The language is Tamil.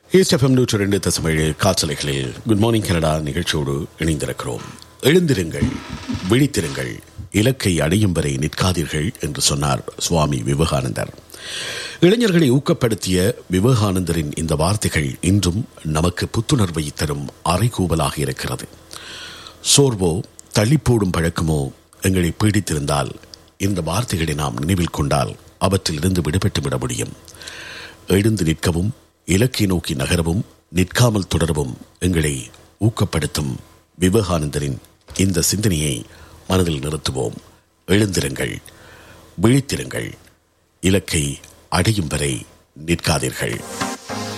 ஈஸ்ட் எஃப்எம் நூற்று ரெண்டு தசமேழு காற்றலைகளில் குட் மார்னிங் கனடா நிகழ்ச்சியோடு இணைந்திருக்கிறோம் எழுந்திருங்கள் விழித்திருங்கள் இலக்கை அடையும் வரை நிற்காதீர்கள் என்று சொன்னார் சுவாமி விவேகானந்தர் இளைஞர்களை ஊக்கப்படுத்திய விவேகானந்தரின் இந்த வார்த்தைகள் இன்றும் நமக்கு புத்துணர்வை தரும் அறைகூவலாக இருக்கிறது சோர்வோ தள்ளிப்போடும் பழக்கமோ எங்களை பீடித்திருந்தால் இந்த வார்த்தைகளை நாம் நினைவில் கொண்டால் அவற்றிலிருந்து விடுபட்டு விட முடியும் எழுந்து நிற்கவும் இலக்கை நோக்கி நகரவும் நிற்காமல் தொடரவும் எங்களை ஊக்கப்படுத்தும் விவேகானந்தரின் இந்த சிந்தனையை மனதில் நிறுத்துவோம் எழுந்திருங்கள் விழித்திருங்கள் இலக்கை அடையும் வரை நிற்காதீர்கள்